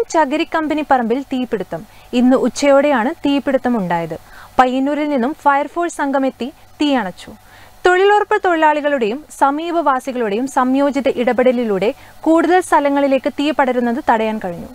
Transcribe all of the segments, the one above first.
ചകിരി കമ്പനി പറമ്പിൽ തീപിടുത്തം ഇന്ന് ഉച്ചയോടെയാണ് തീപിടുത്തം ഉണ്ടായത് പയ്യന്നൂരിൽ നിന്നും ഫയർഫോഴ്സ് സംഘം എത്തി തീയണച്ചു തൊഴിലുറപ്പ് തൊഴിലാളികളുടെയും സമീപവാസികളുടെയും സംയോജിത ഇടപെടലിലൂടെ കൂടുതൽ സ്ഥലങ്ങളിലേക്ക് തീ പടരുന്നത് തടയാൻ കഴിഞ്ഞു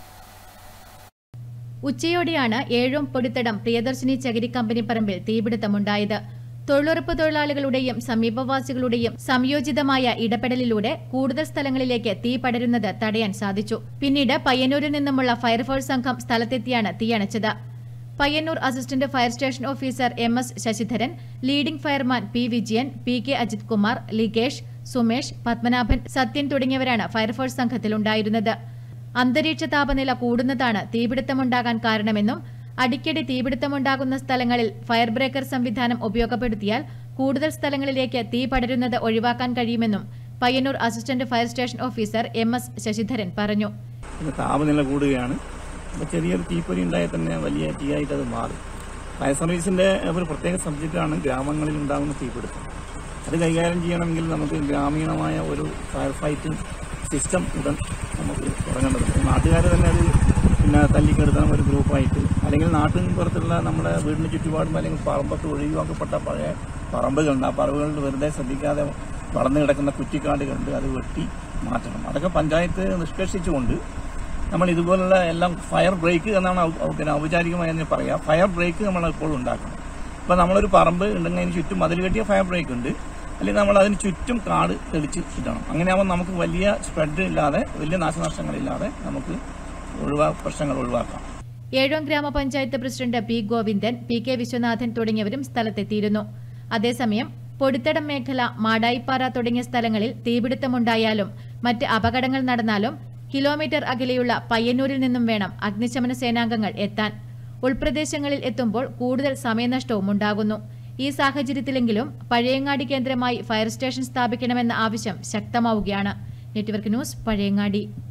ഉച്ചയോടെയാണ് ഏഴും പൊടിത്തടം പ്രിയദർശിനി ചകിരി കമ്പനി പറമ്പിൽ തീപിടുത്തമുണ്ടായത് തൊഴിലുറപ്പ് തൊഴിലാളികളുടെയും സമീപവാസികളുടെയും സംയോജിതമായ ഇടപെടലിലൂടെ കൂടുതൽ സ്ഥലങ്ങളിലേക്ക് തീ പടരുന്നത് തടയാൻ സാധിച്ചു പിന്നീട് പയ്യന്നൂരിൽ നിന്നുമുള്ള ഫയർഫോഴ്സ് സംഘം സ്ഥലത്തെത്തിയാണ് തീയണച്ചത് Payyanur assistant fire station officer M S Sasidharan leading fireman P Vijayan P K Ajith Kumar Likesh Sumesh Padmanabhan Sathyan തുടങ്ങിയവരാണ് ഫയർഫോഴ്സ് സംഘത്തിലുണ്ടായിരുന്നത് അന്തരീക്ഷ താപനില കൂടുന്നതാണ് തീപിടുത്തമുണ്ടാകാൻ കാരണമെന്നും അടിക്കടി തീപിടുത്തമുണ്ടാകുന്ന സ്ഥലങ്ങളിൽ ഫയർ ബ്രേക്കർ സംവിധാനം ഉപയോഗപ്പെടുത്തിയാൽ കൂടുതൽ സ്ഥലങ്ങളിലേക്ക് തീ പടരുന്നത് ഒഴിവാക്കാൻ കഴിയുമെന്നും Payyanur assistant fire station officer M S Sasidharan പറഞ്ഞു പിന്നെ താപനില കൂടുകയാണ് അപ്പോൾ ചെറിയൊരു തീപ്പൊരി ഉണ്ടായാൽ തന്നെ വലിയ തീയായിട്ട് അത് മാറും ഫയർ സർവീസിന്റെ ഒരു പ്രത്യേക സബ്ജക്റ്റാണ് ഗ്രാമങ്ങളിൽ ഉണ്ടാകുന്ന തീപിടുത്തം അത് കൈകാര്യം ചെയ്യണമെങ്കിൽ നമുക്ക് ഗ്രാമീണമായ ഒരു ഫയർ ഫൈറ്റിംഗ് സിസ്റ്റം ഉടൻ നമുക്ക് തുടങ്ങേണ്ടതുണ്ട് നാട്ടുകാർ തന്നെ അത് പിന്നെ തല്ലിക്കെടുത്തണം ഒരു ഗ്രൂപ്പായിട്ട് അല്ലെങ്കിൽ നാട്ടിൻ പുറത്തുള്ള നമ്മുടെ വീടിന് ചുറ്റുപാടും അല്ലെങ്കിൽ പറമ്പത്ത് ഒഴിവാക്കപ്പെട്ട പഴയ പറമ്പുകളുണ്ട് ആ പറമ്പുകളിൽ വെറുതെ ശ്രദ്ധിക്കാതെ വളർന്നു കിടക്കുന്ന കുറ്റിക്കാടുകളുണ്ട് അത് വെട്ടി മാറ്റണം അതൊക്കെ പഞ്ചായത്ത് നിഷ്കർഷിച്ചുകൊണ്ട് നമ്മൾ ഇതുപോലുള്ള എല്ലാം ഫയർ ബ്രേക്ക് എന്നാണ് ഔ- ഔ- പിന്നെ ഔപചാരികമായി തന്നെ പറയാം ഫയർ ബ്രേക്ക് നമ്മൾ ഇപ്പോൾ ഉണ്ടാക്കണം ഇപ്പം നമ്മളൊരു പറമ്പ് ഉണ്ടെങ്കിൽ അതിന് ചുറ്റും അതിൽ കെട്ടിയ ഫയർ ബ്രേക്ക് ഉണ്ട് അല്ലെങ്കിൽ നമ്മൾ അതിന് ചുറ്റും കാട് തെളിച്ച് ഇടണം അങ്ങനെയാകുമ്പോൾ നമുക്ക് വലിയ സ്പ്രെഡ് ഇല്ലാതെ വലിയ നാശനഷ്ടങ്ങളില്ലാതെ നമുക്ക് ഒഴിവാ പ്രശ്നങ്ങൾ ഒഴിവാക്കാം ഏഴോം ഗ്രാമപഞ്ചായത്ത് president P Govindan P K Viswanathan തുടങ്ങിയവരും സ്ഥലത്തെത്തിയിരുന്നു അതേസമയം പൊടിത്തടം മേഖല മാടായിപ്പാറ തുടങ്ങിയ സ്ഥലങ്ങളിൽ തീപിടുത്തമുണ്ടായാലും മറ്റ് അപകടങ്ങൾ നടന്നാലും കിലോമീറ്റർ അകലെയുള്ള പയ്യന്നൂരിൽ നിന്നും വേണം അഗ്നിശമന സേനാംഗങ്ങൾ എത്താൻ ഉൾപ്രദേശങ്ങളിൽ എത്തുമ്പോൾ കൂടുതൽ സമയനഷ്ടവും ഉണ്ടാകുന്നു ഈ സാഹചര്യത്തിലെങ്കിലും പഴയങ്ങാടി കേന്ദ്രമായി ഫയർ സ്റ്റേഷൻ സ്ഥാപിക്കണമെന്ന ആവശ്യം ശക്തമാവുകയാണ് നെറ്റ്വർക്ക് ന്യൂസ് പഴയങ്ങാടി